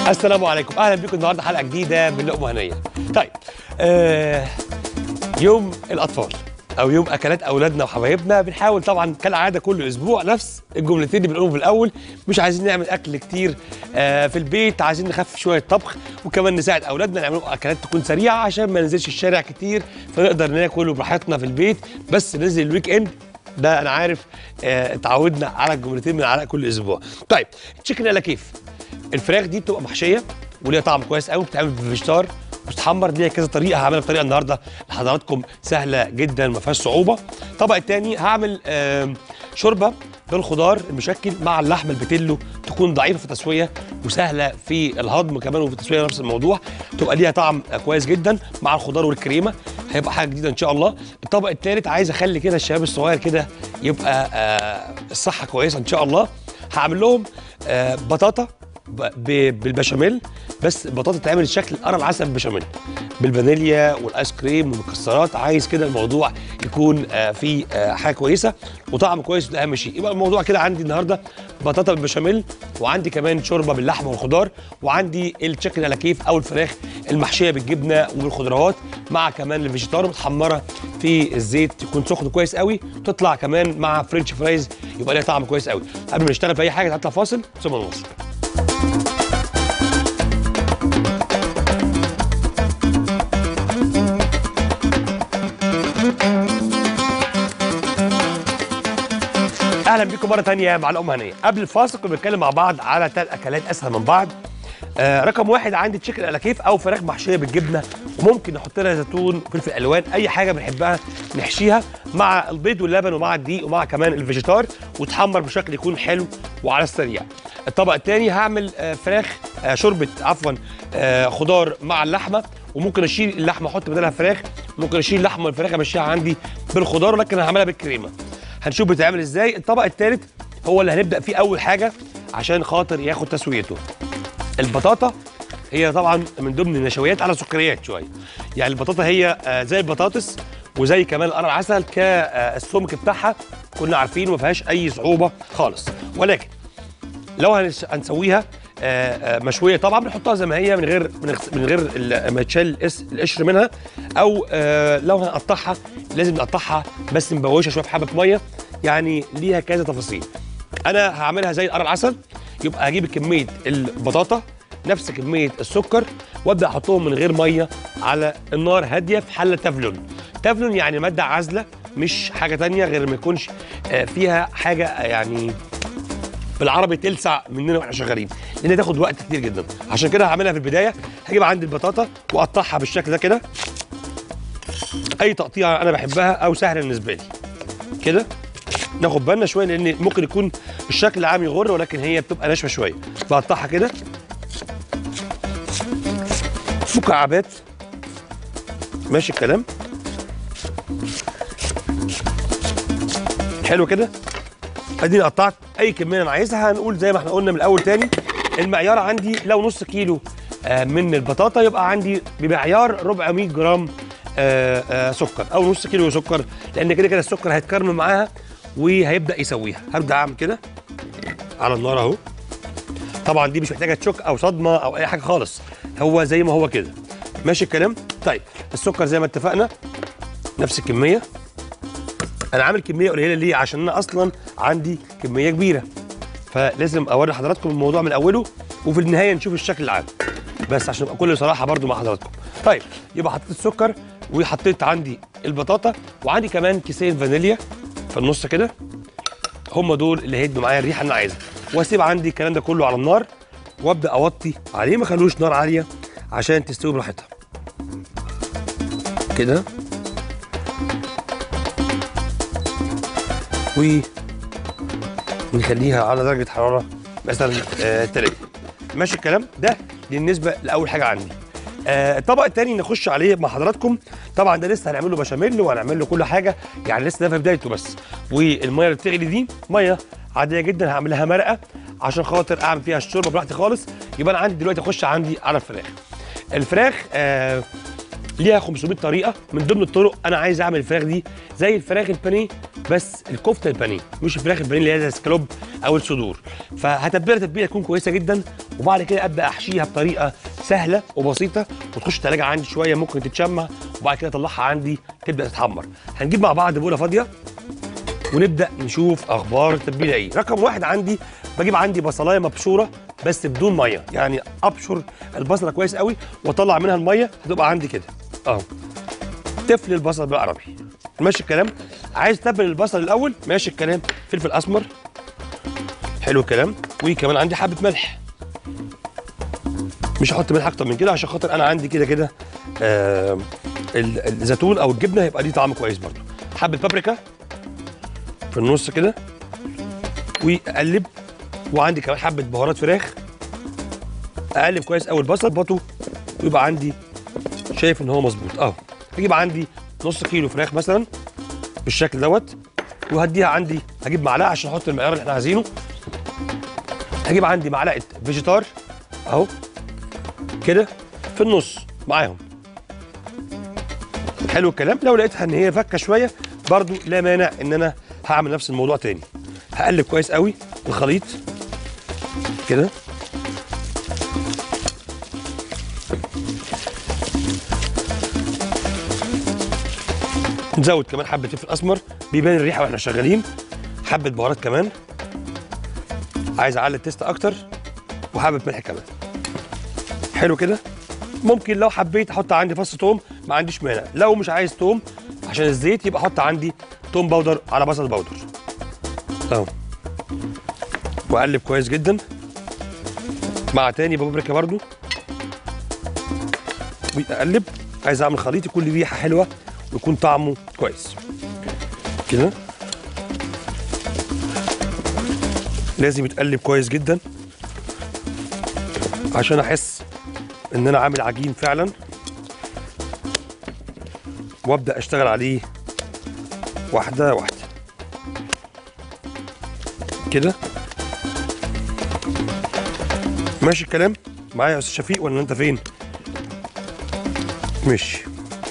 السلام عليكم اهلا بكم النهارده حلقه جديده من لقمه هنيه طيب آه يوم الاطفال او يوم اكلات اولادنا وحبايبنا بنحاول طبعا كالعاده كل اسبوع نفس الجملتين اللي بنقولهم في الاول مش عايزين نعمل اكل كتير آه في البيت عايزين نخفف شويه طبخ وكمان نساعد اولادنا نعمل اكلات تكون سريعه عشان ما ننزلش الشارع كتير فنقدر ناكل براحتنا في البيت بس ننزل الويك اند ده انا عارف آه، اتعودنا على الجملتين من على كل اسبوع طيب تشيكن على كيف الفراخ دي بتبقى محشيه وليها طعم كويس قوي بتتعمل بفيجيتار بتتحمر ليها كذا طريقه هعملها بطريقه النهارده لحضراتكم سهله جدا ما فيهاش صعوبه الطبق الثاني هعمل آم، شوربه بالخضار المشكل مع اللحمه البتلو تكون ضعيفه في التسويه وسهله في الهضم كمان وفي التسويه نفس الموضوع تبقى ليها طعم آه، كويس جدا مع الخضار والكريمه هيبقى حاجه جديده ان شاء الله الطبق الثالث عايز اخلي كده الشباب الصغير كده يبقى آه، الصحه كويسه ان شاء الله هعمل لهم آه، بطاطا ب- ب- بالبشاميل بس البطاطا تتعمل شكل قرع العسل بالبشاميل بالفانيليا والايس كريم والمكسرات عايز كده الموضوع يكون آه، فيه آه، حاجه كويسه وطعم كويس ده اهم شيء يبقى الموضوع كده عندي النهارده بطاطا بالبشاميل وعندي كمان شوربه باللحمه والخضار وعندي التشيكن على كيف او الفراخ المحشيه بالجبنه وبالخضروات مع كمان الفيجيتار متحمره في الزيت يكون سخن كويس قوي تطلع كمان مع فرنش فرايز يبقى ليها طعم كويس قوي قبل ما نشتغل في اي حاجه هطلع فاصل ثم نواصل اهلا بيكم مره تانية مع الام هنيه قبل الفاصل كنا بنتكلم مع بعض على ثلاث اكلات اسهل من بعض آه رقم واحد عندي تشيكن على كيف او فراخ محشيه بالجبنه وممكن نحط لها زيتون فلفل الوان اي حاجه بنحبها نحشيها مع البيض واللبن ومع الدقيق ومع كمان الفيجيتار وتحمر بشكل يكون حلو وعلى السريع الطبق الثاني هعمل آه فراخ آه شوربه عفوا آه خضار مع اللحمه وممكن اشيل اللحمه احط بدلها فراخ ممكن اشيل اللحمه والفراخ امشيها عندي بالخضار ولكن هعملها بالكريمه هنشوف بتتعمل ازاي الطبق الثالث هو اللي هنبدا فيه اول حاجه عشان خاطر ياخد تسويته البطاطا هي طبعا من ضمن النشويات على سكريات شويه يعني البطاطا هي آه، زي البطاطس وزي كمان قرع العسل كالسمك بتاعها كنا عارفين ما فيهاش اي صعوبه خالص ولكن لو هنس- هنسويها آه، آه، مشويه طبعا بنحطها زي ما هي من غير من غ- من غير ال- ما يتشال القش- القشر منها او آه، لو هنقطعها لازم نقطعها بس مبوشه شويه في حبه ميه يعني ليها كذا تفاصيل انا هعملها زي القرع العسل يبقى هجيب كميه البطاطا نفس كميه السكر وابدا احطهم من غير ميه على النار هاديه في حله تeflon تeflon يعني ماده عازله مش حاجه تانية غير ما يكونش آه، فيها حاجه آه، يعني بالعربي تلسع مننا واحنا شغالين لان تاخد وقت كتير جدا عشان كده هعملها في البدايه هجيب عندي البطاطا واقطعها بالشكل ده كده اي تقطيعه انا بحبها او سهله بالنسبه لي كده ناخد بالنا شويه لان ممكن يكون الشكل العام يغر ولكن هي بتبقى ناشفه شويه بقطعها كده مكعبات ماشي الكلام حلو كده اديني قطعت اي كميه انا عايزها هنقول زي ما احنا قلنا من الاول تاني المعيار عندي لو نص كيلو آه، من البطاطا يبقى عندي بمعيار 400 جرام آه، آه، سكر او نص كيلو سكر لان كده كده السكر هيتكرمل معاها وهيبدا يسويها هبدا اعمل كده على النار اهو طبعا دي مش محتاجه تشك او صدمه او اي حاجه خالص هو زي ما هو كده ماشي الكلام طيب السكر زي ما اتفقنا نفس الكميه انا عامل كميه قليله ليه عشان انا اصلا عندي كميه كبيره فلازم اوري حضراتكم الموضوع من اوله وفي النهايه نشوف الشكل العام بس عشان ابقى كل صراحه برضو مع حضراتكم طيب يبقى حطيت السكر وحطيت عندي البطاطا وعندي كمان كيسين فانيليا في النص كده هم دول اللي هيدوا معايا الريحه اللي انا عايزها واسيب عندي الكلام ده كله على النار وابدا اوطي عليه ما خلوش نار عاليه عشان تستوي براحتها كده و ونخليها على درجه حراره مثلا آه 3 ماشي الكلام ده بالنسبه لاول حاجه عندي آه الطبق الثاني نخش عليه مع حضراتكم طبعا ده لسه هنعمل له بشاميل وهنعمل له كل حاجه يعني لسه ده في بدايته بس والميه اللي بتغلي دي ميه عاديه جدا هعمل لها مرقه عشان خاطر اعمل فيها الشوربه براحتي خالص يبقى انا عندي دلوقتي اخش عندي على الفراخ الفراخ آه ليها 500 طريقه من ضمن الطرق انا عايز اعمل الفراخ دي زي الفراخ البانيه بس الكفته البانيه مش الفراخ البانيه اللي هي زي السكالوب او الصدور فهتبلها تتبيله تكون كويسه جدا وبعد كده ابدا احشيها بطريقه سهله وبسيطه وتخش الثلاجه عندي شويه ممكن تتشمع وبعد كده اطلعها عندي تبدا تتحمر هنجيب مع بعض بوله فاضيه ونبدا نشوف اخبار التتبيله ايه رقم واحد عندي بجيب عندي بصلايه مبشوره بس بدون ميه يعني ابشر البصله كويس قوي واطلع منها الميه هتبقى عندي كده اهو تفل البصل بالعربي ماشي الكلام عايز تتبل البصل الاول ماشي الكلام فلفل اسمر حلو الكلام وكمان عندي حبه ملح مش هحط ملح اكتر من كده عشان خاطر انا عندي كده كده آه ال- الزيتون او الجبنه هيبقى ليه طعم كويس برضو حبه بابريكا في النص كده واقلب وعندي كمان حبه بهارات فراخ اقلب كويس قوي البصل بطه ويبقى عندي شايف ان هو مظبوط اهو اجيب عندي نص كيلو فراخ مثلا بالشكل دوت وهديها عندي هجيب معلقه عشان احط المعيار اللي احنا عايزينه هجيب عندي معلقه فيجيتار اهو كده في النص معاهم حلو الكلام لو لقيتها ان هي فكه شويه برضو لا مانع ان انا هعمل نفس الموضوع تاني هقلب كويس قوي الخليط كده نزود كمان حبه فلفل اسمر بيبان الريحه واحنا شغالين حبه بهارات كمان عايز اعلي التيست اكتر وحبه ملح كمان حلو كده ممكن لو حبيت احط عندي فص توم ما عنديش مانع لو مش عايز توم عشان الزيت يبقى احط عندي توم باودر على بصل باودر اهو واقلب كويس جدا مع تاني بابريكا برضو واقلب عايز اعمل خليط يكون ليه ريحه حلوه ويكون طعمه كويس كده لازم يتقلب كويس جدا عشان احس ان انا عامل عجين فعلا وابدا اشتغل عليه واحده واحده كده ماشي الكلام معايا يا استاذ شفيق ولا انت فين ماشي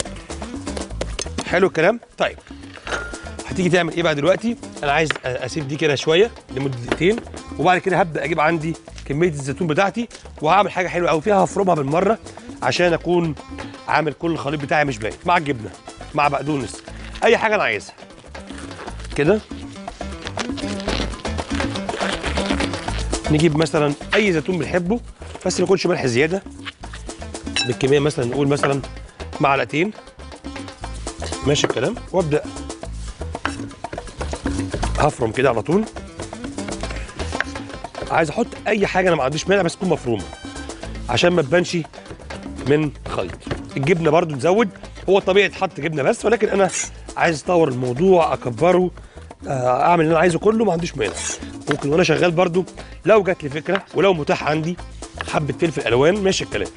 حلو الكلام طيب هتيجي تعمل ايه بقى دلوقتي انا عايز اسيب دي كده شويه لمده دقيقتين وبعد كده هبدا اجيب عندي كميه الزيتون بتاعتي وهعمل حاجه حلوه قوي فيها هفرمها بالمره عشان اكون عامل كل الخليط بتاعي مش باين مع الجبنه مع بقدونس اي حاجه انا عايزها كده نجيب مثلا اي زيتون بنحبه بس ما يكونش ملح زياده بالكميه مثلا نقول مثلا معلقتين ماشي الكلام وابدا هفرم كده على طول عايز احط اي حاجه انا ما عنديش مانع بس تكون مفرومه عشان ما تبانش من الخليط الجبنه برضو تزود هو طبيعي تحط جبنه بس ولكن انا عايز اطور الموضوع اكبره آه، اعمل اللي انا عايزه كله ما عنديش مانع ممكن وانا شغال برضو لو جات لي فكره ولو متاح عندي حبه فلفل الوان ماشي الكلام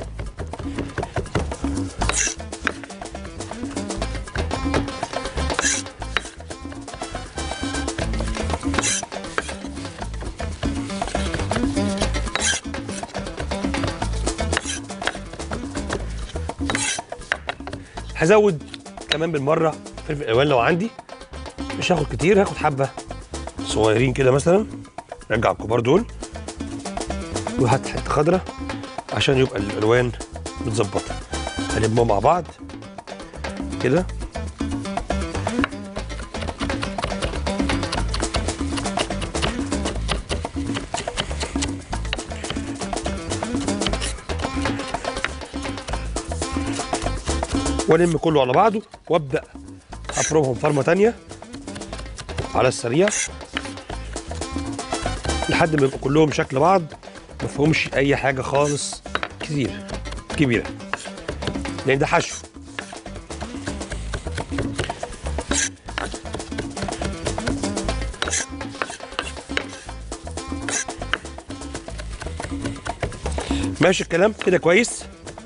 هزود كمان بالمره فلفل الوان لو عندي مش هاخد كتير هاخد حبه صغيرين كده مثلا رجع الكبار دول وهات حته خضره عشان يبقى الالوان متظبطه هنلمهم مع بعض كده والم كله على بعضه وابدا افرمهم فرمه تانية على السريع لحد ما يبقوا كلهم شكل بعض ما فيهمش اي حاجه خالص كتير كبيره لان ده حشو ماشي الكلام كده كويس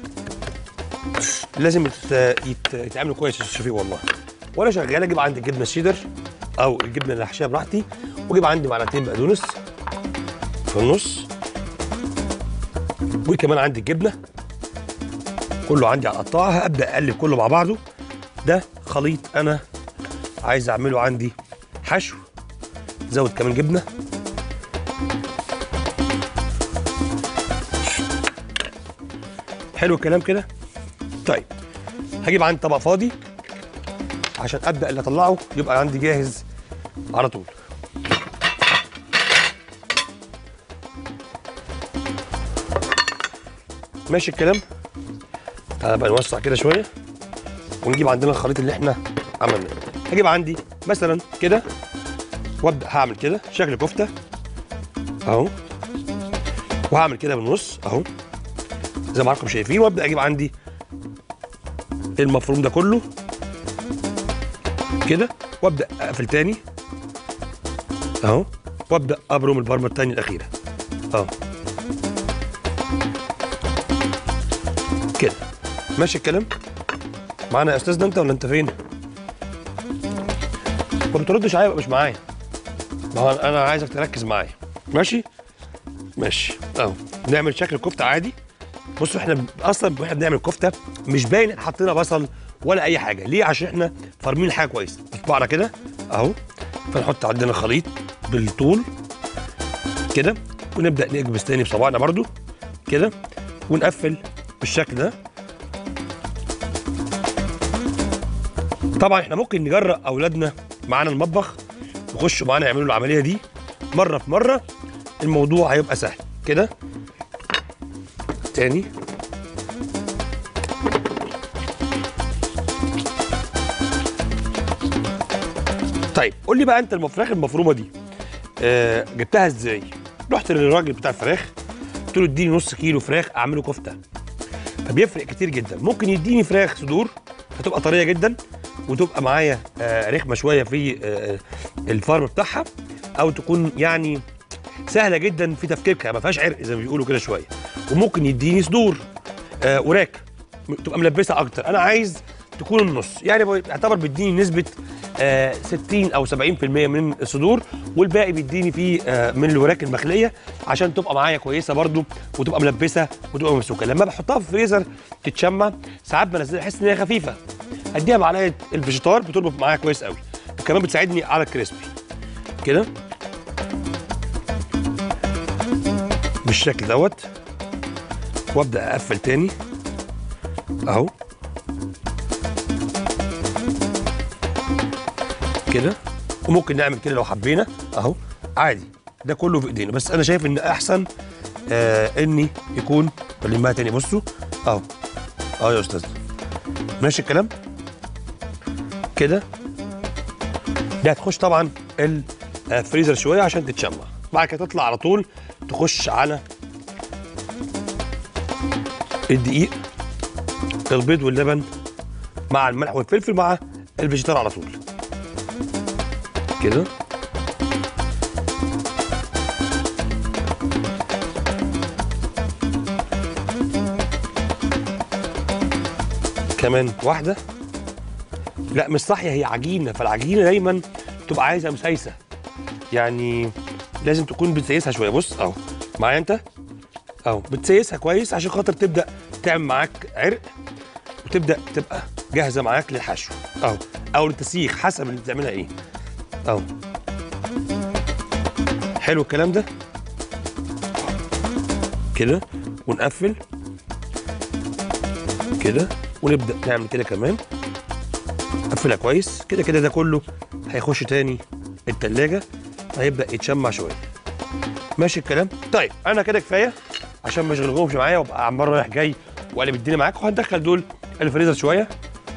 لازم يت... يت... يتعملوا كويس يا شفيق والله وانا شغال اجيب عندي الجبنه الشيدر او الجبنه اللي هحشيها براحتي واجيب عندي معلقتين بقدونس في النص وكمان عندي الجبنه كله عندي على القطاعه ابدا اقلب كله مع بعضه ده خليط انا عايز اعمله عندي حشو زود كمان جبنه حلو الكلام كده طيب هجيب عندي طبق فاضي عشان ابدا اللي اطلعه يبقى عندي جاهز على طول ماشي الكلام تعالى بقى نوسع كده شويه ونجيب عندنا الخليط اللي احنا عملناه هجيب عندي مثلا كده وابدا هعمل كده شكل كفته اهو وهعمل كده بالنص اهو زي ما حضراتكم شايفين وابدا اجيب عندي المفروم ده كله كده وابدا اقفل تاني اهو وابدا ابرم البرمه التانية الاخيره اهو كده ماشي الكلام معانا يا استاذنا انت ولا انت فين ما بتردش عليا يبقى مش معايا ما هو انا عايزك تركز معايا ماشي ماشي اهو نعمل شكل كفته عادي بصوا احنا ب- اصلا واحنا بنعمل كفته مش باين إن حطينا بصل ولا اي حاجه ليه عشان احنا فارمين حاجه كويسه بصبعنا كده اهو فنحط عندنا خليط بالطول كده ونبدا نكبس تاني بصبعنا برضو كده ونقفل بالشكل ده طبعا احنا ممكن نجرأ اولادنا معانا المطبخ يخشوا معانا يعملوا العمليه دي مره في مره الموضوع هيبقى سهل كده تاني طيب قول لي بقى انت الفراخ المفرومه دي آه جبتها ازاي رحت للراجل بتاع الفراخ قلت له اديني نص كيلو فراخ اعمله كفته فبيفرق كتير جدا ممكن يديني فراخ صدور هتبقى طريه جدا وتبقى معايا آه رخمه شويه في آه الفرم بتاعها او تكون يعني سهله جدا في تفكيكها ما فيهاش عرق زي ما بيقولوا كده شويه وممكن يديني صدور آه وراك م- تبقى ملبسه اكتر انا عايز تكون النص يعني ب- يعتبر بيديني نسبه آه 60 او 70% من الصدور والباقي بيديني فيه آه من الوراك المخليه عشان تبقى معايا كويسه برده وتبقى ملبسه وتبقى ممسوكه لما بحطها في الفريزر تتشمع ساعات بنزلها احس ان هي خفيفه اديها معلقه الفيجيتار بتربط معايا كويس قوي كمان بتساعدني على الكريسبي كده بالشكل دوت وابدا اقفل تاني اهو كده وممكن نعمل كده لو حبينا اهو عادي ده كله في ايدينا بس انا شايف ان احسن آه اني يكون بلمها تاني بصوا اهو اهو يا استاذ ماشي الكلام كده دي هتخش طبعا الفريزر شويه عشان تتشمع بعد كده تطلع على طول تخش على الدقيق البيض واللبن مع الملح والفلفل مع الفيجيتار على طول كده كمان واحده لا مش صاحيه هي عجينه فالعجينه دايما بتبقى عايزه مسايسه يعني لازم تكون بتسيسها شويه بص اهو معايا انت اهو بتسيسها كويس عشان خاطر تبدا تعمل معاك عرق وتبدا تبقى جاهزه معاك للحشو اهو او للتسييخ حسب اللي بتعملها ايه اهو حلو الكلام ده كده ونقفل كده ونبدا نعمل كده كمان قفلها كويس كده كده ده كله هيخش تاني التلاجة هيبدا يتشمع شويه ماشي الكلام طيب انا كده كفايه عشان ما اشغلكمش معايا وابقى عمال رايح جاي وقلب الدنيا معاك وهندخل دول الفريزر شويه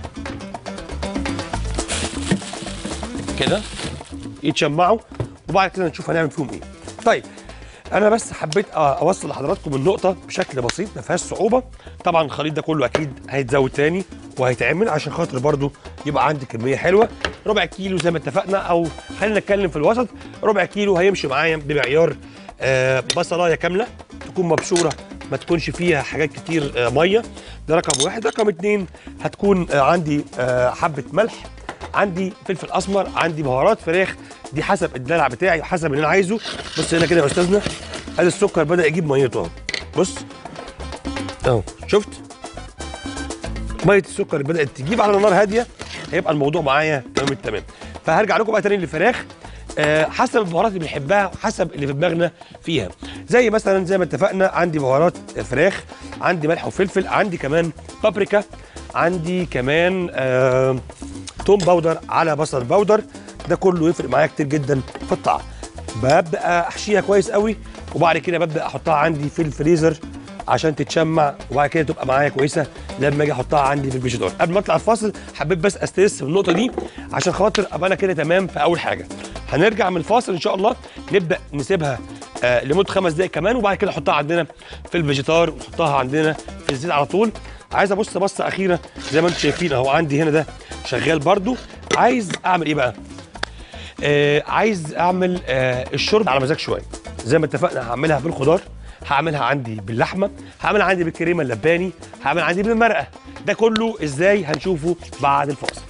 كده يتشمعوا وبعد كده نشوف هنعمل فيهم ايه طيب انا بس حبيت أ- اوصل لحضراتكم النقطه بشكل بسيط ما فيهاش صعوبه طبعا الخليط ده كله اكيد هيتزود تاني وهيتعمل عشان خاطر برضو يبقى عندي كميه حلوه ربع كيلو زي ما اتفقنا او خلينا نتكلم في الوسط ربع كيلو هيمشي معايا بمعيار آه بصلايه كامله تكون مبشوره ما تكونش فيها حاجات كتير آه ميه ده رقم واحد رقم اتنين هتكون آه عندي آه حبه ملح عندي فلفل اسمر عندي بهارات فراخ دي حسب الدلع بتاعي حسب اللي انا عايزه بص هنا كده يا استاذنا ادي السكر بدا يجيب ميته اهو بص اهو شفت ميه السكر بدات تجيب على نار هاديه هيبقى الموضوع معايا تمام التمام فهرجع لكم بقى تاني للفراخ آه، حسب البهارات اللي بنحبها وحسب اللي في دماغنا فيها زي مثلا زي ما اتفقنا عندي بهارات فراخ عندي ملح وفلفل عندي كمان بابريكا عندي كمان آه توم باودر على بصل باودر ده كله يفرق معايا كتير جدا في الطعم ببدا احشيها كويس قوي وبعد كده ببدا احطها عندي في الفريزر عشان تتشمع وبعد كده تبقى معايا كويسه لما اجي احطها عندي في الفيجيتار قبل ما اطلع الفاصل حبيت بس استرس في النقطه دي عشان خاطر ابقى انا كده تمام في اول حاجه هنرجع من الفاصل ان شاء الله نبدا نسيبها آه لمده خمس دقائق كمان وبعد كده نحطها عندنا في الفيجيتار ونحطها عندنا في الزيت على طول عايز ابص بصه اخيره زي ما انتم شايفين اهو عندي هنا ده شغال برده عايز اعمل ايه بقى آه عايز اعمل آه الشرب على مزاج شويه زي ما اتفقنا هعملها بالخضار هعملها عندي باللحمه هعملها عندي بالكريمه اللباني هعملها عندي بالمرقه ده كله ازاي هنشوفه بعد الفاصل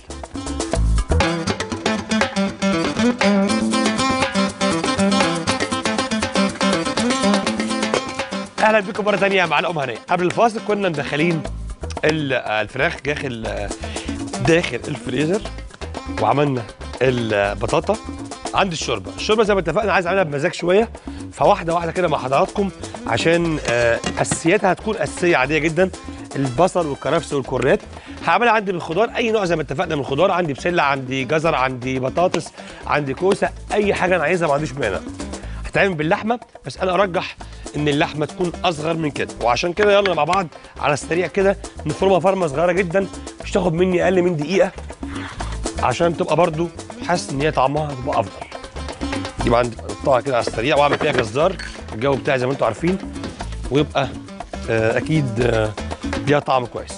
اهلا بكم مره ثانيه مع الام هنيه قبل الفاصل كنا مدخلين ال- الفراخ داخل داخل الفريزر وعملنا البطاطا عندي الشوربه الشوربه زي ما اتفقنا عايز اعملها بمزاج شويه فواحده واحده كده مع حضراتكم عشان آه، اساسياتها هتكون اساسيه عاديه جدا البصل والكرفس والكرات هعملها عندي بالخضار اي نوع زي ما اتفقنا من الخضار عندي بسله عندي جزر عندي بطاطس عندي كوسه اي حاجه انا عايزها ما عنديش مانع هتعمل باللحمه بس انا ارجح ان اللحمه تكون اصغر من كده وعشان كده يلا مع بعض على السريع كده نفرمها فرمه صغيره جدا مش تاخد مني اقل من دقيقه عشان تبقى برضو حاسس ان هي طعمها تبقى افضل يبقى عندي اقطعها كده على السريع واعمل فيها جزار الجو بتاعي زي ما انتم عارفين ويبقى آه اكيد آه ليها طعم كويس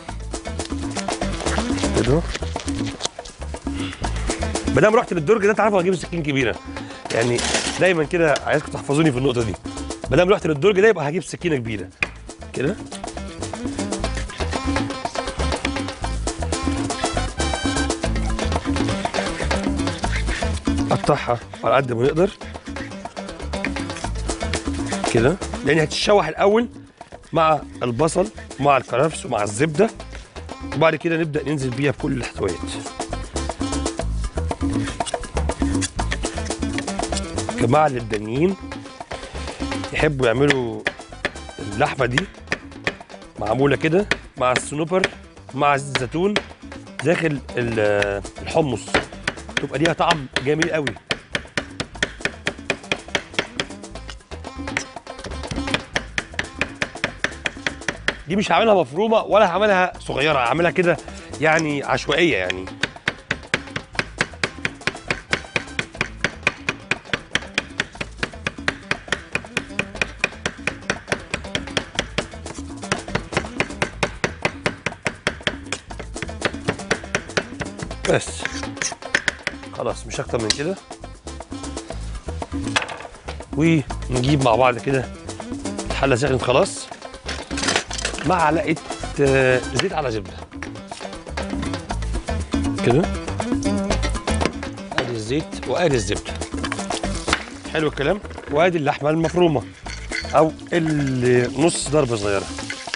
كده ما دام رحت للدرج ده تعرفوا هجيب سكين كبيره يعني دايما كده عايزكم تحفظوني في النقطه دي ما دام رحت للدرج ده يبقى هجيب سكينه كبيره كده قطعها على قد ما نقدر كده لان هتتشوح الاول مع البصل ومع الكرفس ومع الزبده وبعد كده نبدا ننزل بيها بكل الاحتويات الجماعه اللبنانيين يحبوا يعملوا اللحمه دي معموله كده مع الصنوبر مع زيت الزيتون داخل ال- الحمص تبقى ليها طعم جميل قوي دي مش هعملها مفرومه ولا هعملها صغيره هعملها كده يعني عشوائيه يعني بس خلاص مش اكتر من كده ونجيب مع بعض كده الحله سخنت خلاص معلقه آه، زيت على زبده كده ادي الزيت وادي الزبده حلو الكلام وادي اللحمه المفرومه او النص ضربه صغيره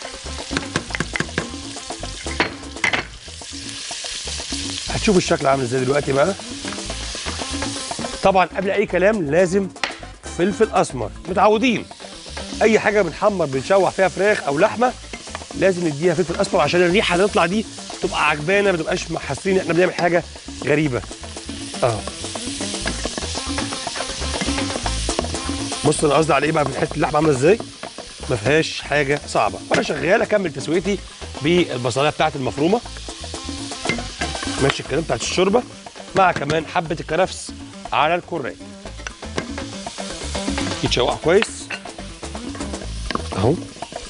هتشوف الشكل عامل ازاي دلوقتي بقى طبعا قبل اي كلام لازم فلفل اسمر متعودين اي حاجه بنحمر بنشوح فيها فراخ او لحمه لازم نديها فلفل اسمر عشان الريحه اللي تطلع دي تبقى عجبانا ما تبقاش حاسين ان احنا بنعمل حاجه غريبه اهو بص انا قصدي على ايه بقى في حته اللحمه عامله ازاي ما فيهاش حاجه صعبه وانا شغال اكمل تسويتي بالبصلايه بتاعتي المفرومه ماشي الكلام بتاعت الشوربه مع كمان حبه الكرفس على الكرات يتشوحوا كويس اهو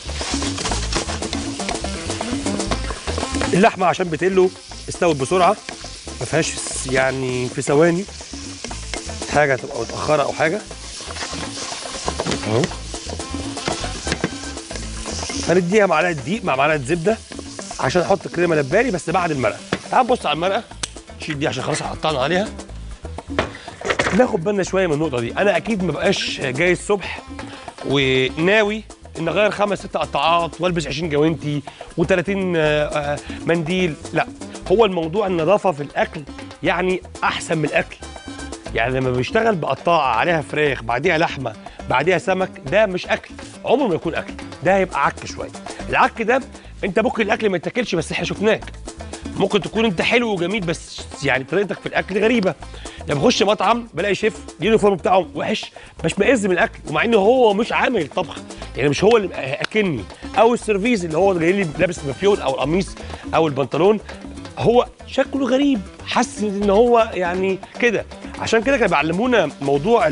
اللحمه عشان بتقله استوت بسرعه ما فيهاش يعني في ثواني حاجه تبقى متاخره او حاجه اهو هنديها معلقه دقيق مع معلقه زبده عشان احط كريمه لباني بس بعد المرقه تعال نبص على المرقه شيل دي عشان خلاص قطعنا عليها ناخد بالنا شويه من النقطه دي انا اكيد ما بقاش جاي الصبح وناوي ان اغير خمس ست قطعات والبس 20 جوانتي و30 منديل لا هو الموضوع النظافه في الاكل يعني احسن من الاكل يعني لما بيشتغل بقطاعه عليها فراخ بعديها لحمه بعديها سمك ده مش اكل عمره ما يكون اكل ده هيبقى عك شويه العك ده انت ممكن الاكل ما يتاكلش بس احنا شفناك ممكن تكون انت حلو وجميل بس يعني طريقتك في الاكل غريبه لما بخش مطعم بلاقي شيف اليونيفورم بتاعه وحش بشمئز من الاكل ومع انه هو مش عامل الطبخ يعني مش هو اللي اكلني او السيرفيز اللي هو جاي لي لابس بافيون او القميص او البنطلون هو شكله غريب حاسس ان هو يعني كده عشان كده كانوا بيعلمونا موضوع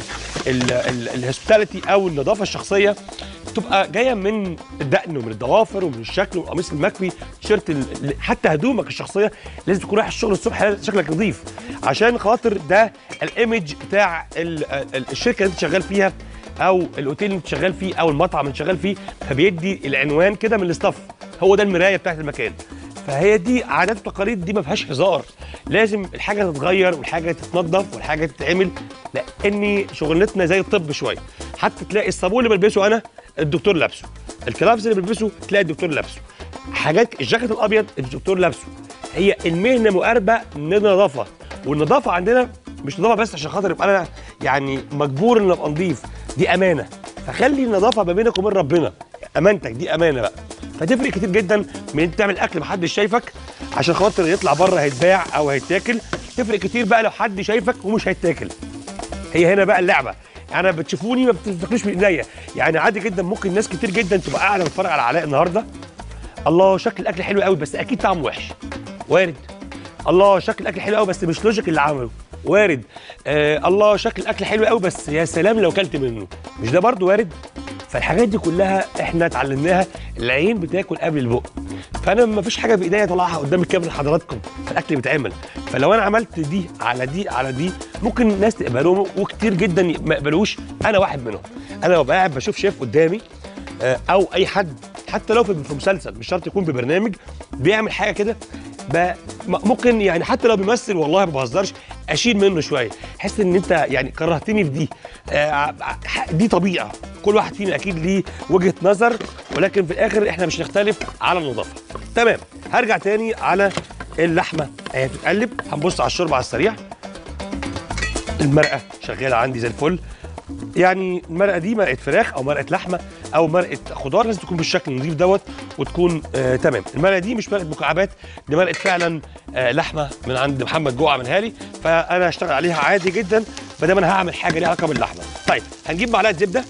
الهوسبيتاليتي او النظافه الشخصيه تبقى جايه من الدقن ومن الضوافر ومن الشكل والقميص المكوي تيشيرت ال- حتى هدومك الشخصيه لازم تكون رايح الشغل الصبح لازم شكلك نظيف عشان خاطر ده الايمج بتاع ال- ال- الشركه اللي انت شغال فيها او الاوتيل اللي انت شغال فيه او المطعم اللي انت شغال فيه فبيدي العنوان كده من الاستاف هو ده المرايه بتاعت المكان فهي دي عادات وتقاليد دي ما فيهاش هزار لازم الحاجه تتغير والحاجه تتنظف والحاجه تتعمل لان شغلتنا زي الطب شويه حتى تلاقي الصابون اللي بلبسه انا الدكتور لابسه الكلافز اللي بلبسه تلاقي الدكتور لابسه حاجات الجاكيت الابيض الدكتور لابسه هي المهنه مقاربه للنظافه والنظافه عندنا مش نظافه بس عشان خاطر يبقى انا يعني مجبور ان ابقى نظيف دي امانه فخلي النظافه ما بينك وبين ربنا امانتك دي امانه بقى فتفرق كتير جدا من انت تعمل اكل محدش شايفك عشان خاطر يطلع بره هيتباع او هيتاكل تفرق كتير بقى لو حد شايفك ومش هيتاكل هي هنا بقى اللعبه انا بتشوفوني ما بتفتكروش من ايديا يعني عادي جدا ممكن ناس كتير جدا تبقى قاعده بتتفرج على علاء النهارده الله شكل الاكل حلو قوي بس اكيد طعمه وحش وارد الله شكل الاكل حلو قوي بس مش لوجيك اللي عمله وارد آه الله شكل الاكل حلو قوي بس يا سلام لو كلت منه مش ده برضو وارد فالحاجات دي كلها احنا اتعلمناها العين بتاكل قبل البق فانا ما فيش حاجه بايديا اطلعها قدام الكاميرا لحضراتكم فالاكل اللي بيتعمل فلو انا عملت دي على دي على دي ممكن ناس تقبلهم وكتير جدا ما يقبلوش انا واحد منهم انا ببقى قاعد بشوف شيف قدامي آه، او اي حد حتى لو في في مسلسل مش شرط يكون ببرنامج بيعمل حاجه كده ب- م- ممكن يعني حتى لو بيمثل والله ما بهزرش اشيل منه شويه احس ان انت يعني كرهتني في دي آه، ع- دي طبيعه كل واحد فينا اكيد ليه وجهه نظر ولكن في الاخر احنا مش هنختلف على النظافه تمام هرجع تاني على اللحمه هي بتتقلب هنبص على الشوربه على السريع المرقه شغاله عندي زي الفل يعني المرقه دي مرقه فراخ او مرقه لحمه او مرقه خضار لازم تكون بالشكل النظيف دوت وتكون آه تمام المرقه دي مش مرقه مكعبات دي مرقه فعلا آه لحمه من عند محمد جوع عملها لي فانا هشتغل عليها عادي جدا ما دام انا هعمل حاجه ليها علاقه باللحمه طيب هنجيب معلقه زبده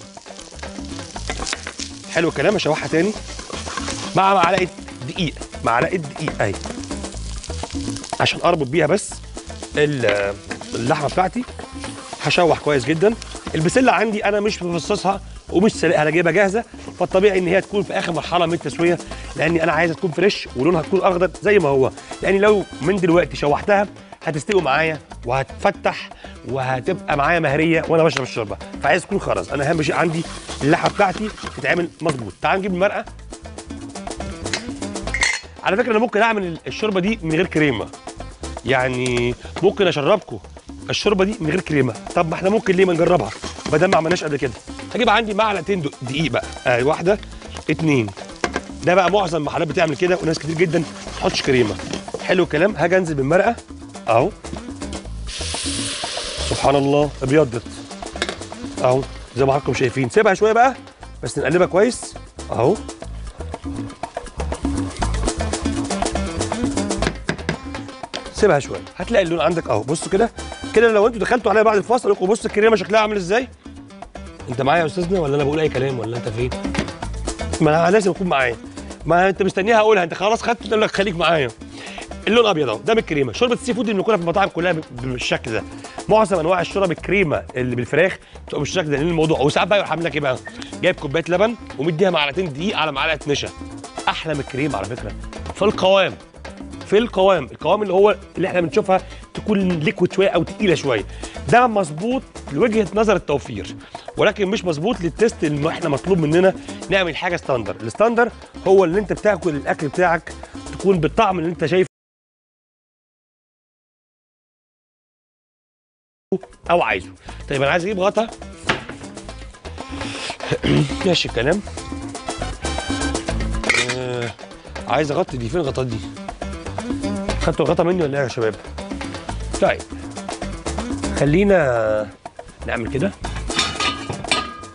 حلو الكلام اشوحها تاني مع معلقه دقيق معلقه دقيق اهي عشان اربط بيها بس ال- اللحمه بتاعتي هشوح كويس جدا البسله عندي انا مش مفصصها ومش سلقها انا جايبها جاهزه فالطبيعي ان هي تكون في اخر مرحله من التسويه لاني انا عايزها تكون فريش ولونها تكون اخضر زي ما هو لاني لو من دلوقتي شوحتها هتستوي معايا وهتفتح وهتبقى معايا مهريه وانا بشرب الشوربه فعايز تكون خرز انا اهم شيء عندي اللحمه بتاعتي تتعمل مظبوط تعال نجيب المرقه على فكره انا ممكن اعمل الشوربه دي من غير كريمه يعني ممكن اشربكم الشوربه دي من غير كريمه طب ما احنا ممكن ليه ما نجربها ما دام ما عملناش قبل كده هجيب عندي معلقتين دق- دقيق بقى آه واحده اتنين ده بقى معظم المحلات بتعمل كده وناس كتير جدا ما تحطش كريمه حلو الكلام هاجي انزل بالمرقه اهو سبحان الله ابيضت اهو زي ما حضراتكم شايفين سيبها شويه بقى بس نقلبها كويس اهو سيبها شويه هتلاقي اللون عندك اهو بصوا كده كده لو انتوا دخلتوا عليا بعد الفاصل اقول لكم بص الكريمه شكلها عامل ازاي انت معايا يا استاذنا ولا انا بقول اي كلام ولا انت فين ما انا لازم اكون معايا ما انت مستنيها اقولها انت خلاص خدت اقول لك خليك معايا اللون ابيض اهو ده بالكريمه شوربه السي فود اللي بناكلها في المطاعم كلها ب- بالشكل ده معظم انواع الشوربه الكريمه اللي بالفراخ بتبقى بالشكل ده لان الموضوع وساعات بقى يروح عامل لك ايه بقى جايب كوبايه لبن ومديها معلقتين دقيق على معلقه نشا احلى من الكريمه على فكره في القوام في القوام القوام اللي هو اللي احنا بنشوفها تكون ليكويد شويه او تقيله شويه ده مظبوط لوجهه نظر التوفير ولكن مش مظبوط للتيست اللي احنا مطلوب مننا نعمل حاجه ستاندر الستاندر هو اللي انت بتاكل الاكل بتاعك تكون بالطعم اللي انت شايفه او عايزه طيب انا عايز اجيب غطا ماشي الكلام آه عايز اغطي دي فين الغطا دي خدتوا الغطا مني ولا ايه يا شباب طيب خلينا نعمل كده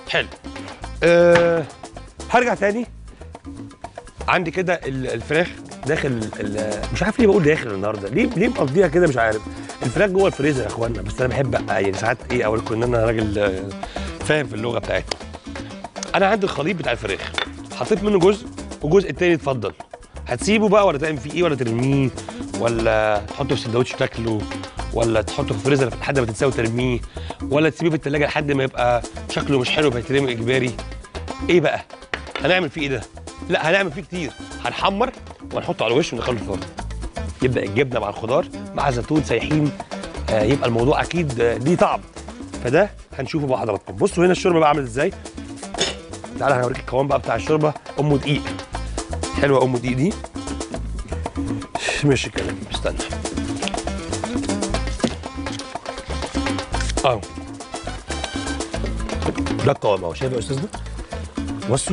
حلو أه هرجع تاني عندي كده ال- الفراخ داخل ال- مش عارف ليه بقول داخل النهارده ليه ليه مقضيها كده مش عارف الفراخ جوه الفريزر يا اخوانا بس انا بحب يعني ساعات ايه اقول لكم ان انا راجل آه، فاهم في اللغه بتاعتنا انا عندي الخليط بتاع الفراخ حطيت منه جزء والجزء التاني اتفضل هتسيبه بقى ولا تعمل فيه ايه ولا ترميه ولا تحطه في سندوتش تاكله ولا تحطه في الفريزر لحد ما تنساه وترميه ولا تسيبه في التلاجة لحد ما يبقى شكله مش حلو فيترمي اجباري ايه بقى هنعمل فيه ايه ده لا هنعمل فيه كتير هنحمر وهنحطه على الوش وندخله الفرن يبدا الجبنه مع الخضار مع زيتون سايحين آه يبقى الموضوع اكيد آه، ليه طعم فده هنشوفه مع حضراتكم بصوا هنا الشوربه بقى عامل ازاي تعالى هوريك القوام بقى بتاع الشوربه ام دقيق حلوه ام دقيق دي ماشي الكلام استنى اهو ده القوام اهو شايف يا استاذنا بصوا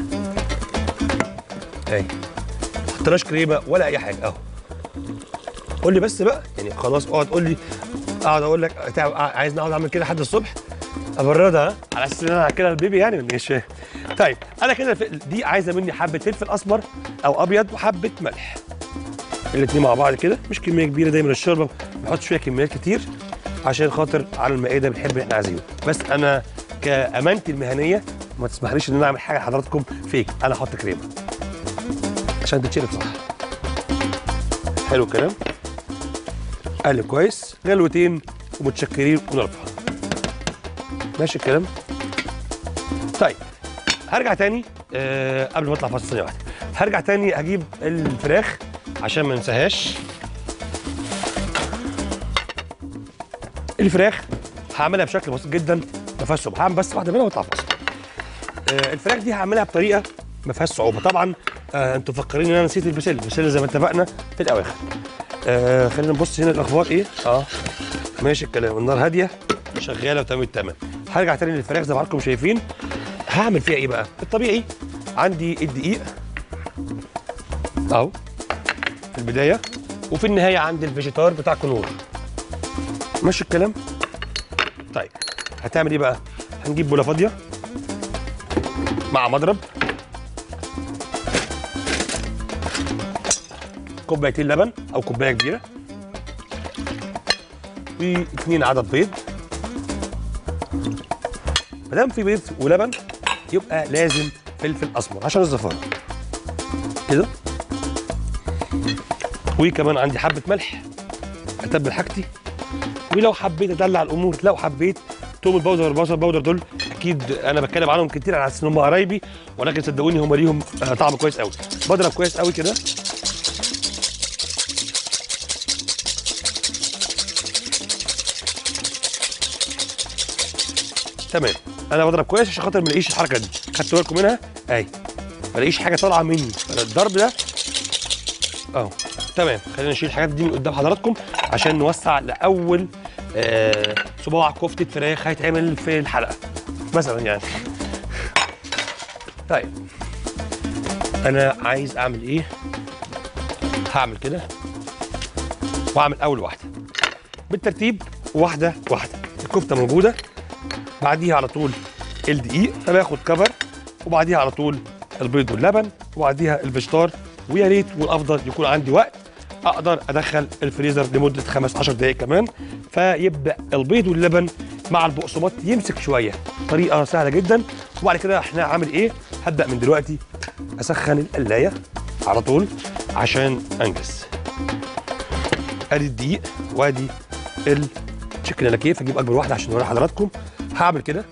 اهي ما حطيناش كريمه ولا اي حاجه اهو قول لي بس بقى يعني خلاص اقعد قول لي اقعد اقول لك تع- عايزني اقعد اعمل كده لحد الصبح ابردها ها؟ على اساس ان انا كده البيبي يعني ولا مش فاهم. طيب انا كده الف- دي عايزه مني حبه فلفل اسمر او ابيض وحبه ملح الاثنين مع بعض كده مش كميه كبيره دايما الشوربه بحط شويه كميات كتير عشان خاطر على المائده بنحب اللي احنا عايزينه بس انا كامانتي المهنيه ما تسمحليش ان انا اعمل حاجه لحضراتكم فيك انا احط كريمه عشان تتشرب صح حلو الكلام قلب كويس غلوتين ومتشكرين ونرفع ماشي الكلام طيب هرجع تاني آه قبل ما اطلع فاصل ثانيه واحده هرجع تاني اجيب الفراخ عشان ما ننساهاش الفراخ هعملها بشكل بسيط جدا ما فيهاش صعوبه هعمل بس واحده منها واطلع فاصل آه الفراخ دي هعملها بطريقه ما فيهاش صعوبه طبعا آه انتوا فكرين ان انا نسيت البسله البسله زي ما اتفقنا في الاواخر آه خلينا نبص هنا الاخبار ايه اه ماشي الكلام النار هاديه شغاله وتمام التمام هرجع تاني للفراخ زي ما حضراتكم شايفين هعمل فيها ايه بقى الطبيعي عندي الدقيق اهو في البدايه وفي النهايه عندي الفيجيتار بتاع كنور ماشي الكلام طيب هتعمل ايه بقى هنجيب بوله فاضيه مع مضرب كوبايتين لبن او كوبايه كبيره واثنين عدد بيض ما دام في بيض ولبن يبقى لازم فلفل اسمر عشان الزفاره كده وكمان عندي حبه ملح اتبل حاجتي ولو حبيت ادلع الامور لو حبيت توم البودر والبصل البودر دول اكيد انا بتكلم عنهم كتير على اساس ان هم قرايبي ولكن صدقوني هم ليهم آه، طعم كويس قوي بضرب كويس قوي كده تمام انا بضرب كويس عشان خاطر ما الاقيش الحركه دي خدتوا بالكم منها اهي ما الاقيش حاجه طالعه مني أنا الضرب ده اهو تمام خلينا نشيل الحاجات دي من قدام حضراتكم عشان نوسع لاول آه صباع كفته فراخ هيتعمل في الحلقه مثلا يعني طيب انا عايز اعمل ايه هعمل كده واعمل اول واحده بالترتيب واحده واحده الكفته موجوده بعديها على طول الدقيق فباخد كفر وبعديها على طول البيض واللبن وبعديها الفيجيتار ويا ريت والافضل يكون عندي وقت اقدر ادخل الفريزر لمده 5 10 دقائق كمان فيبدا البيض واللبن مع البقسماط يمسك شويه طريقه سهله جدا وبعد كده احنا عامل ايه هبدا من دلوقتي اسخن القلايه على طول عشان انجز ادي الدقيق وادي التشيكن انا كيف اجيب اكبر واحده عشان اوري حضراتكم هعمل كده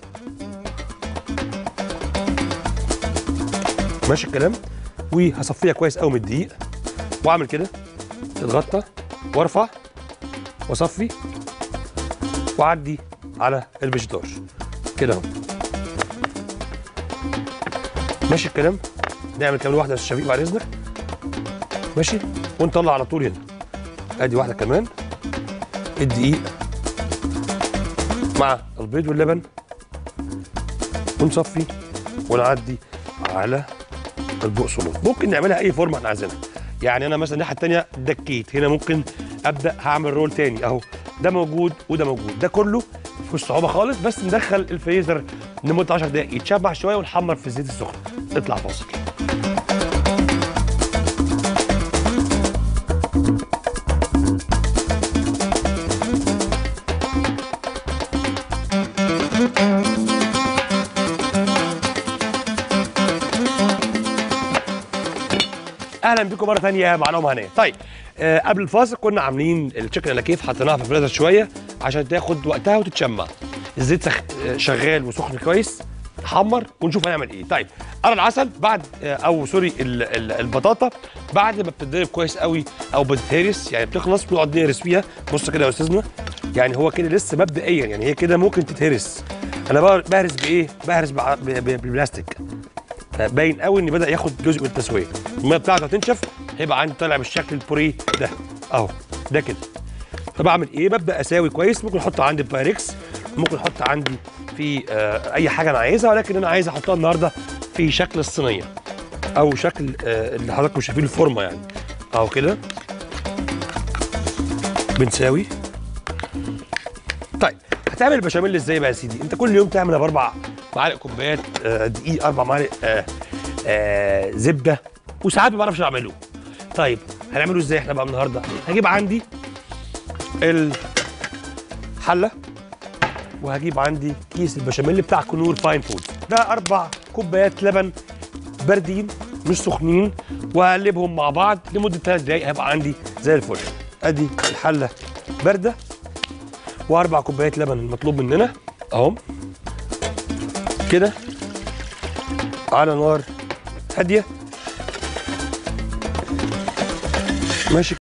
ماشي الكلام وهصفيها كويس قوي من الدقيق واعمل كده تتغطى وارفع واصفي واعدي على الفيجيتار كده اهو ماشي الكلام نعمل كمان واحده يا استاذ شفيق بعد اذنك ماشي ونطلع على طول هنا ادي واحده كمان الدقيق مع البيض واللبن ونصفي ونعدي على البقسماط ممكن نعملها اي فورمه احنا عايزينها يعني انا مثلا الناحيه الثانيه دكيت هنا ممكن ابدا هعمل رول تاني اهو ده موجود وده موجود ده كله مفيهوش صعوبه خالص بس ندخل الفريزر لمده 10 دقائق يتشبع شويه ونحمر في الزيت السخن اطلع فاصل اهلا بكم مره ثانيه مع نوم هنيه طيب آه قبل الفاصل كنا عاملين التشيكن على كيف حطيناها في الفريزر شويه عشان تاخد وقتها وتتشمع الزيت سخ... آه، شغال وسخن كويس حمر ونشوف هنعمل ايه طيب انا العسل بعد آه، او سوري ال... ال... البطاطا بعد ما بتتضرب كويس قوي او بتتهرس يعني بتخلص بنقعد نهرس فيها بص كده يا استاذنا يعني هو كده لسه مبدئيا يعني هي كده ممكن تتهرس انا بقى بهرس بايه بهرس بع... ب... ب... بالبلاستيك باين قوي ان بدا ياخد جزء من التسويه الميه بتاعته هتنشف هيبقى عندي طالع بالشكل البوريه ده اهو ده كده طب اعمل ايه ببدا اساوي كويس ممكن احط عندي بايركس ممكن احط عندي في آه اي حاجه انا عايزها ولكن انا عايز احطها النهارده في شكل الصينيه او شكل آه اللي حضراتكم شايفين الفورمه يعني اهو كده بنساوي طيب هتعمل البشاميل ازاي بقى يا سيدي انت كل يوم تعمل باربع معالق كوبايات آه، دقيق اربع معالق آه، آه، زبده وساعات ما بعرفش اعمله طيب هنعمله ازاي احنا بقى النهارده هجيب عندي الحله وهجيب عندي كيس البشاميل بتاع كنور فاين فود ده اربع كوبايات لبن باردين مش سخنين وهقلبهم مع بعض لمده ثلاث دقايق هيبقى عندي زي الفل ادي الحله بارده واربع كوبايات لبن المطلوب مننا اهم كده على نار هاديه ماشي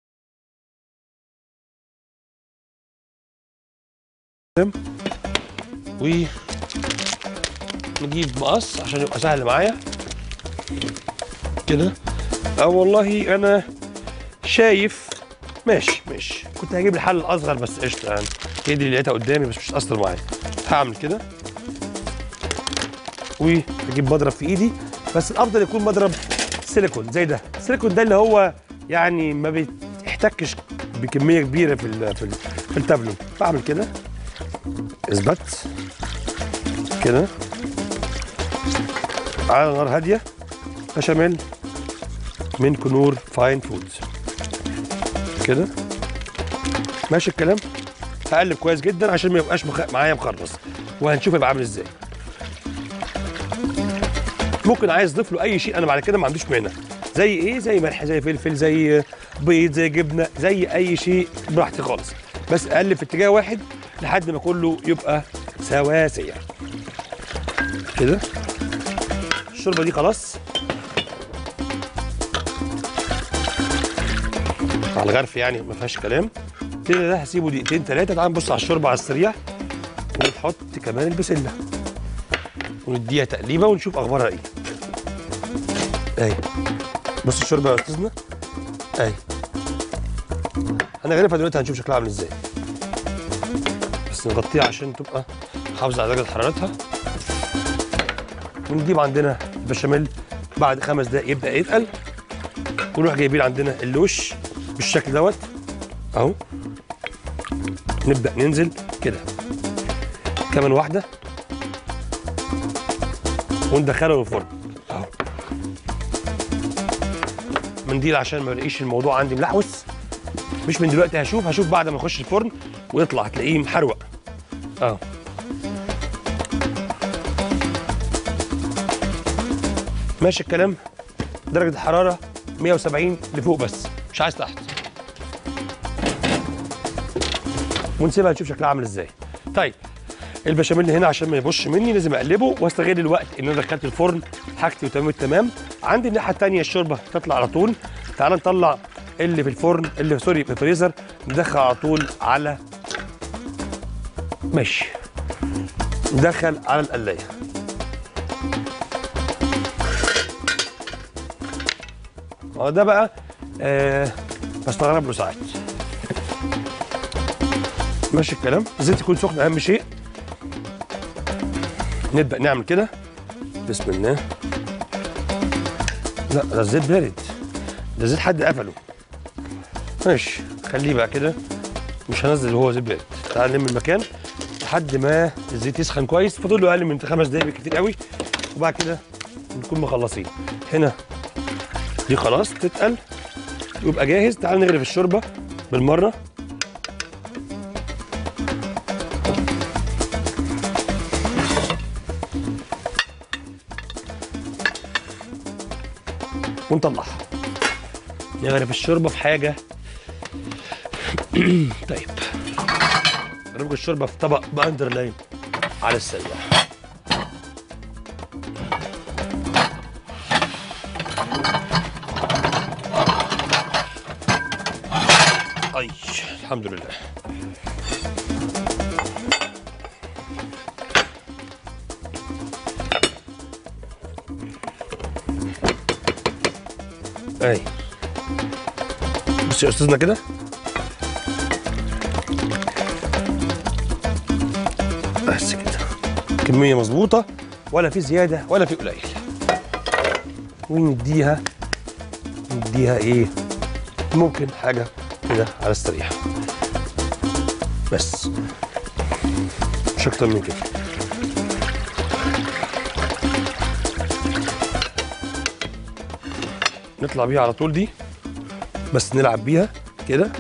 و نجيب مقص عشان يبقى سهل معايا كده اه والله انا شايف ماشي ماشي كنت هجيب الحل الاصغر بس قشطه يعني هي دي اللي لقيتها قدامي بس مش اثر معايا هعمل كده وهجيب مضرب في ايدي بس الافضل يكون مضرب سيليكون زي ده السيليكون ده اللي هو يعني ما بيحتكش بكميه كبيره في ال في, ال في التابلو بعمل كده اثبت كده على نار هاديه بشاميل من كنور فاين فودز كده ماشي الكلام هقلب كويس جدا عشان ما يبقاش مخ... معايا مخرص وهنشوف يبقى عامل ازاي ممكن عايز اضيف له اي شيء انا بعد كده ما عنديش مانع زي ايه زي ملح زي فلفل زي بيض زي جبنه زي اي شيء براحتي خالص بس اقلب في اتجاه واحد لحد ما كله يبقى سواسيه كده الشوربه دي خلاص على الغرف يعني ما فيهاش كلام كده ده هسيبه دقيقتين ثلاثه تعال نبص على الشوربه على السريع ونحط كمان البسله ونديها تقليبه ونشوف اخبارها ايه اهي بص الشوربه يا استاذنا اهي هنغرفها دلوقتي هنشوف شكلها عامل ازاي بس نغطيها عشان تبقى محافظه على درجه حرارتها ونجيب عندنا البشاميل بعد خمس دقايق يبدا يتقل ونروح جايبين عندنا اللوش بالشكل دوت اهو نبدا ننزل كده كمان واحده وندخله الفرن اهو منديل عشان ما الاقيش الموضوع عندي ملحوس مش من دلوقتي هشوف هشوف بعد ما يخش الفرن ويطلع هتلاقيه محروق اهو ماشي الكلام درجة الحرارة 170 لفوق بس مش عايز تحت ونسيبها نشوف شكلها عامل ازاي طيب البشاميل هنا عشان ما يبوش مني لازم اقلبه واستغل الوقت ان انا دخلت الفرن حاجتي وتمام التمام عندي الناحيه الثانيه الشوربه تطلع على طول تعال نطلع اللي في الفرن اللي سوري في الفريزر ندخل على طول على ماشي ندخل على القلايه اه ده بقى آه بستغرب له ساعات ماشي الكلام الزيت يكون سخن اهم شيء نبدا نعمل كده بسم الله لا ده الزيت بارد ده زيت حد قفله ماشي خليه بقى كده مش هنزل وهو زيت بارد تعال نلم المكان لحد ما الزيت يسخن كويس فاضل له اقل من خمس دقايق كتير قوي وبعد كده نكون مخلصين هنا دي خلاص تتقل يبقى جاهز تعال نغرف الشوربه بالمره ونطلعها نغرف الشوربه في حاجه طيب نغرف الشوربه في طبق باندرلاين على السريع اي الحمد لله اي بص يا استاذنا كده بس كده كميه مظبوطه ولا في زياده ولا في قليل ونديها نديها ايه ممكن حاجه كده على السريع بس مش اكتر من كده نطلع بيها على طول دي بس نلعب بيها كده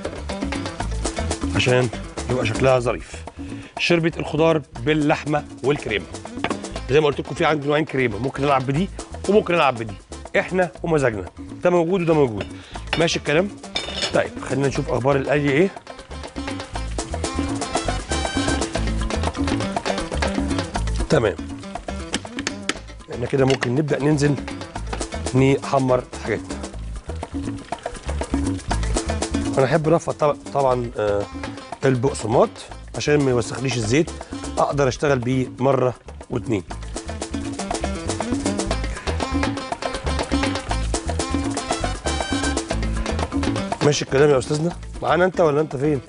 عشان يبقى شكلها ظريف شربة الخضار باللحمة والكريمة زي ما قلت لكم في عندي نوعين كريمة ممكن نلعب بدي وممكن نلعب بدي احنا ومزاجنا ده موجود وده موجود ماشي الكلام طيب خلينا نشوف اخبار القلي ايه تمام احنا كده ممكن نبدا ننزل نحمر حاجاتنا انا احب رفع طبق طبعا آه البقسماط عشان ما يوسخليش الزيت اقدر اشتغل بيه مره واتنين ماشي الكلام يا استاذنا معانا انت ولا انت فين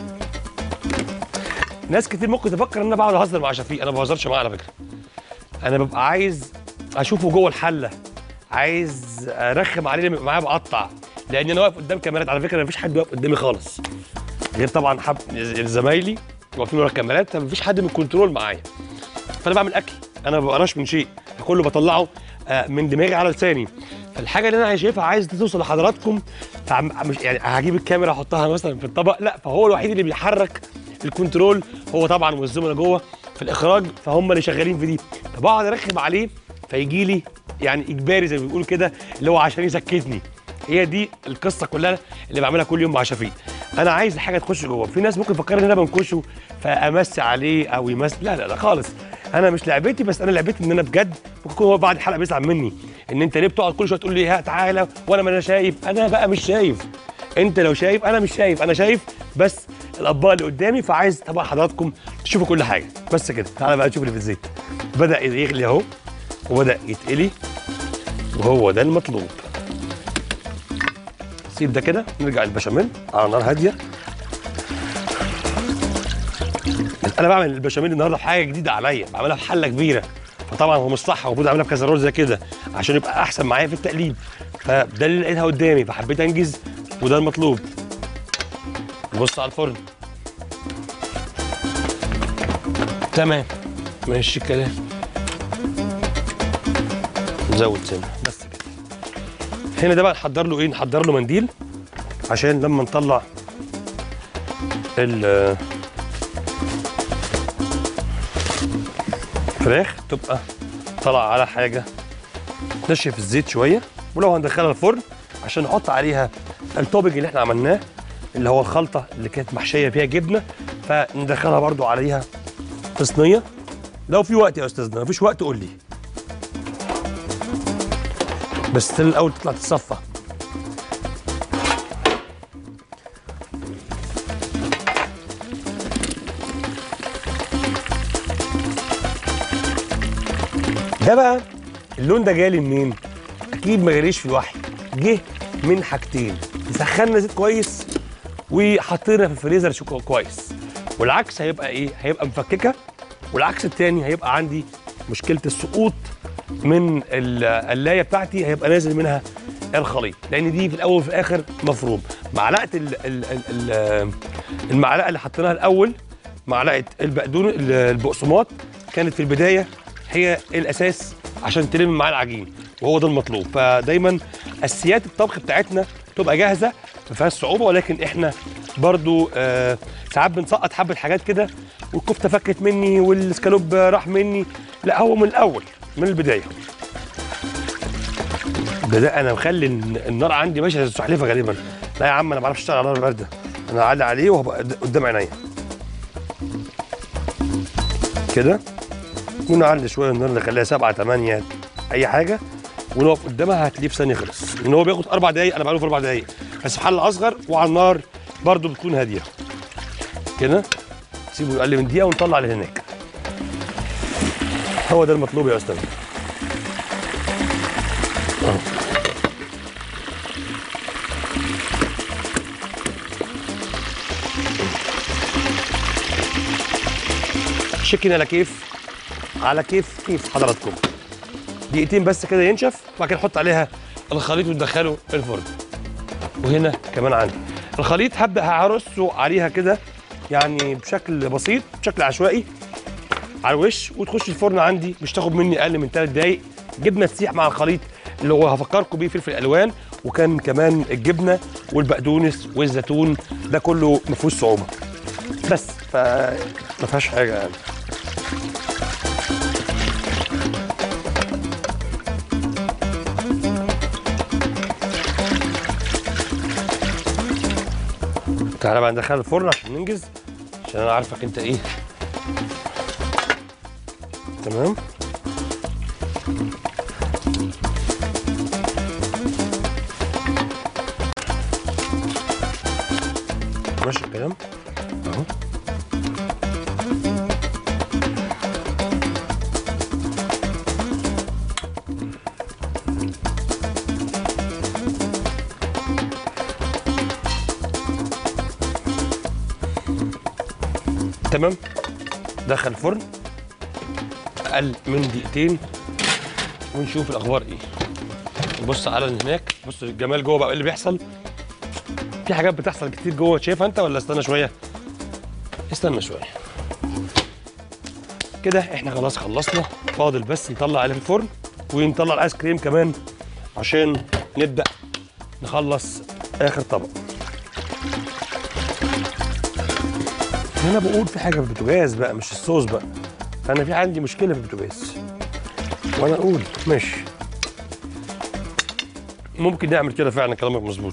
ناس كتير ممكن تفكر ان انا بقعد اهزر مع شفيق انا ما بهزرش معاه على فكره انا ببقى عايز اشوفه جوه الحله عايز ارخم عليه لما يبقى معايا بقطع لان انا واقف قدام كاميرات على فكره مفيش حد واقف قدامي خالص غير طبعا حب زمايلي واقفين ورا الكاميرات مفيش حد من الكنترول معايا فانا بعمل اكل انا ما بقراش من شيء كله بطلعه آه، من دماغي على لساني فالحاجه اللي انا شايفها عايز توصل لحضراتكم فعم- مش يعني هجيب الكاميرا احطها مثلا في الطبق لا فهو الوحيد اللي بيحرك الكنترول هو طبعا والزملاء جوه في الاخراج فهم اللي شغالين في دي فبقعد ارخم عليه فيجي لي يعني اجباري زي ما بيقول كده اللي هو عشان يسكتني هي دي القصه كلها اللي بعملها كل يوم مع شفيق انا عايز الحاجه تخش جوه في ناس ممكن تفكر ان انا بنكشه فامس عليه او يمس لا لا لا خالص انا مش لعبتي بس انا لعبتي ان انا بجد ممكن يكون هو بعد الحلقه بيزعل مني ان انت ليه بتقعد كل شويه تقول لي ها تعالى وانا ما انا شايف انا بقى مش شايف انت لو شايف انا مش شايف انا شايف بس الاطباق اللي قدامي فعايز طبعا حضراتكم تشوفوا كل حاجه بس كده تعالى بقى نشوف اللي في الزيت بدا يغلي اهو وبدا يتقلي وهو ده المطلوب سيب ده كده نرجع البشاميل على نار هاديه انا بعمل البشاميل النهارده في حاجه جديده عليا بعملها في حله كبيره فطبعا هو مش صح المفروض اعملها في كازرول زي كده عشان يبقى احسن معايا في التقليب فده اللي لقيتها قدامي فحبيت انجز وده المطلوب نبص على الفرن تمام ماشي الكلام نزود سنه بس كده هنا ده بقى نحضر له ايه نحضر له منديل عشان لما نطلع ال فراخ تبقى طالعه على حاجه تنشف الزيت شويه ولو هندخلها الفرن عشان نحط عليها التوبنج اللي احنا عملناه اللي هو الخلطه اللي كانت محشيه فيها جبنه فندخلها برضو عليها في صينيه لو في وقت يا استاذنا مفيش وقت قول لي بس تل الاول تطلع تتصفى ده بقى اللون ده جالي منين؟ اكيد ما جاليش في الوحي جه من حاجتين سخنا زيت كويس وحطينا في الفريزر شوكو كويس والعكس هيبقى ايه؟ هيبقى مفككه والعكس التاني هيبقى عندي مشكله السقوط من القلايه بتاعتي هيبقى نازل منها الخليط لان دي في الاول وفي الاخر مفروم معلقه ال ال ال ال المعلقه اللي حطيناها الاول معلقه البقدونس البقسماط كانت في البدايه هي الاساس عشان تلم معاه العجين وهو ده المطلوب فدايما اساسيات الطبخ بتاعتنا تبقى جاهزه ما فيهاش صعوبه ولكن احنا برضو آه ساعات بنسقط حبه حاجات كده والكفته فكت مني والسكالوب راح مني لا هو من الاول من البدايه ده انا مخلي النار عندي ماشيه زي السحلفه غالبا لا يا عم انا ما بعرفش اشتغل على نار بارده انا هعلي عليه وهبقى قدام عينيا كده ونعلي شويه النار نخليها سبعة تمانية اي حاجه ونقف قدامها هتلاقيه في ثانيه خلص لان هو بياخد اربع دقايق انا بعمله في اربع دقايق بس في حله اصغر وعلى النار برده بتكون هاديه كده سيبه يقل من دقيقه ونطلع لهناك هو ده المطلوب يا استاذ أهو. شيكن على كيف على كيف كيف حضراتكم دقيقتين بس كده ينشف وبعد كده نحط عليها الخليط وندخله الفرن وهنا كمان عندي الخليط هبدا هرصه عليها كده يعني بشكل بسيط بشكل عشوائي على الوش وتخش الفرن عندي مش تاخد مني اقل من 3 دقايق جبنه تسيح مع الخليط اللي هو هفكركم بيه فلفل الوان وكان كمان الجبنه والبقدونس والزيتون ده كله ما فيهوش صعوبه بس فما فيهاش حاجه يعني تعالى بقى ندخل الفرن عشان ننجز عشان انا عارفك انت ايه تمام ماشي الكلام اهو تمام دخل الفرن اقل من دقيقتين ونشوف الاخبار ايه نبص على اللي هناك بص الجمال جوه بقى ايه اللي بيحصل في حاجات بتحصل كتير جوه شايفها انت ولا استنى شويه استنى شويه كده احنا خلاص خلصنا فاضل بس نطلع عليه في الفرن ونطلع الايس كريم كمان عشان نبدا نخلص اخر طبق هنا بقول في حاجه في البوتاجاز بقى مش الصوص بقى انا في عندي مشكله في البوتاجاز وانا اقول ماشي ممكن نعمل كده فعلا كلامك مظبوط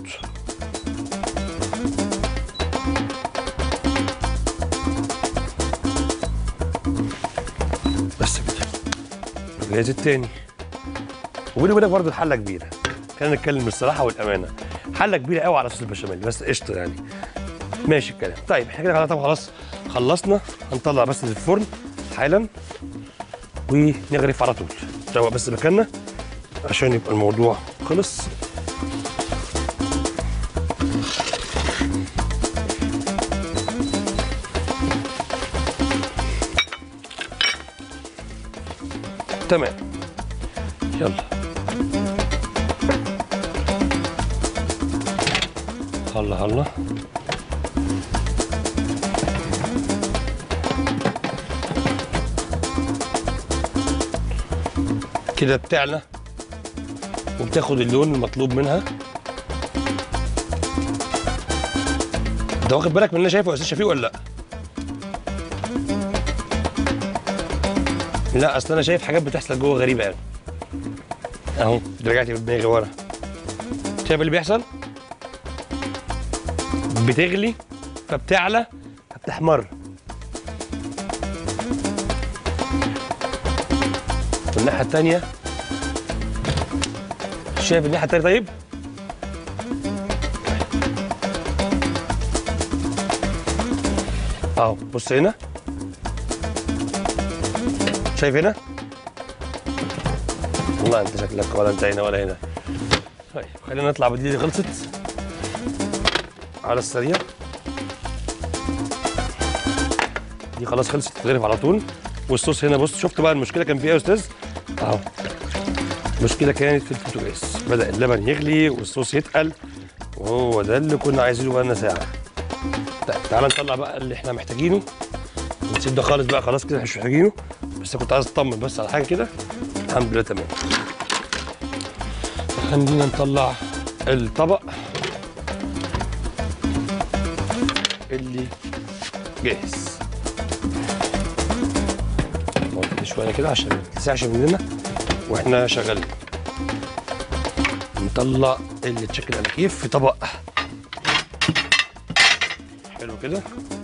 بس كده الجهاز التاني وبيني وبينك برضه الحله كبيره خلينا نتكلم بالصراحه والامانه حله كبيره قوي على صوص البشاميل بس قشطه يعني ماشي الكلام طيب احنا كده خلاص طبعا خلاص خلصنا هنطلع بس الفرن حالا ونغرف على طول نروق بس مكاننا عشان يبقى الموضوع خلص تمام يلا هلا هلا كده بتعلى وبتاخد اللون المطلوب منها انت واخد بالك من اللي انا شايفه يا استاذ شفيق ولا لا؟ لا اصل انا شايف حاجات بتحصل جوه غريبه قوي اهو رجعت بدماغي ورا شايف اللي بيحصل؟ بتغلي فبتعلى فبتحمر والناحيه الثانيه شايف الناحيه الثانيه طيب؟ اهو بص هنا شايف هنا؟ والله انت شكلك ولا انت هنا ولا هنا طيب خلينا نطلع بدي دي خلصت على السريع دي خلاص خلصت تتغرف على طول والصوص هنا بص شفت بقى المشكله كان فيها يا استاذ اهو المشكله كانت في البوتاجاز بدا اللبن يغلي والصوص يتقل وهو ده اللي كنا عايزينه بقى لنا ساعه طيب تعالى نطلع بقى اللي احنا محتاجينه سيب ده خالص بقى خلاص كده مش محتاجينه بس كنت عايز اطمن بس على حاجه كده الحمد لله تمام خلينا نطلع الطبق اللي جاهز نقعد شويه كده عشان ما تلسعش مننا واحنا شغالين نطلع التشيكن الكيف في طبق حلو كده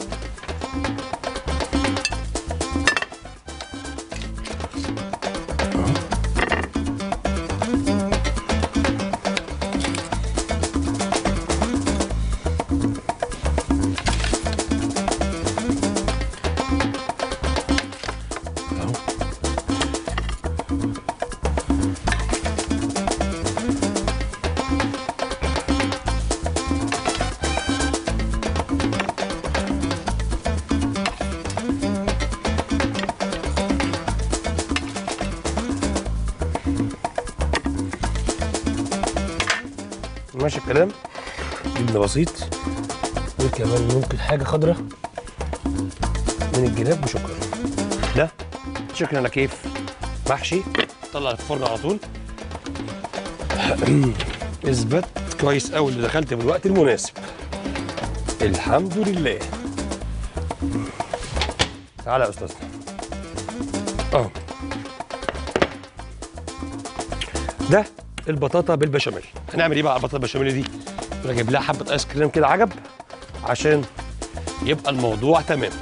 اهو ماشي الكلام جبنه بسيط وكمان ممكن حاجه خضراء من الجناب وشكرا ده شكرا على كيف محشي طلع الفرن على طول اثبت كويس قوي اللي دخلت في الوقت المناسب الحمد لله تعالى يا استاذنا اه ده البطاطا بالبشاميل هنعمل ايه بقى على البطاطا بالبشاميل دي انا جايب لها حبه ايس كريم كده عجب عشان يبقى الموضوع تمام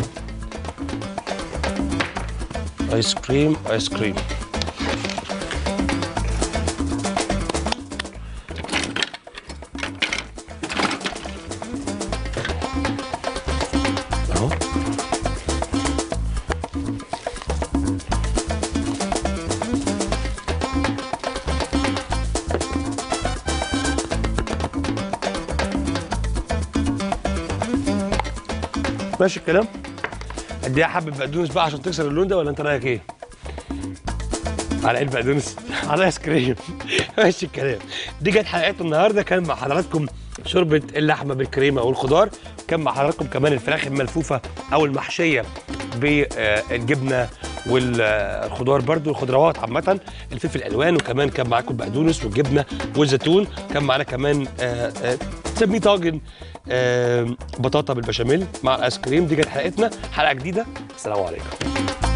ايس كريم ايس كريم اهو ماشي الكلام اديها حبه بقدونس بقى عشان تكسر اللون ده ولا انت رايك ايه على ايه البقدونس على ايس كريم ماشي الكلام دي كانت حلقتنا النهارده كان مع حضراتكم شوربه اللحمه بالكريمه والخضار كان مع حضراتكم كمان الفراخ الملفوفه او المحشيه بالجبنه والخضار برضو الخضروات عامة الفلفل الالوان وكمان كان معاكم البقدونس والجبنه والزيتون كان معانا كمان آه، آه، تسميه طاجن آه، بطاطا بالبشاميل مع الايس كريم دي كانت حلقتنا حلقه جديده السلام عليكم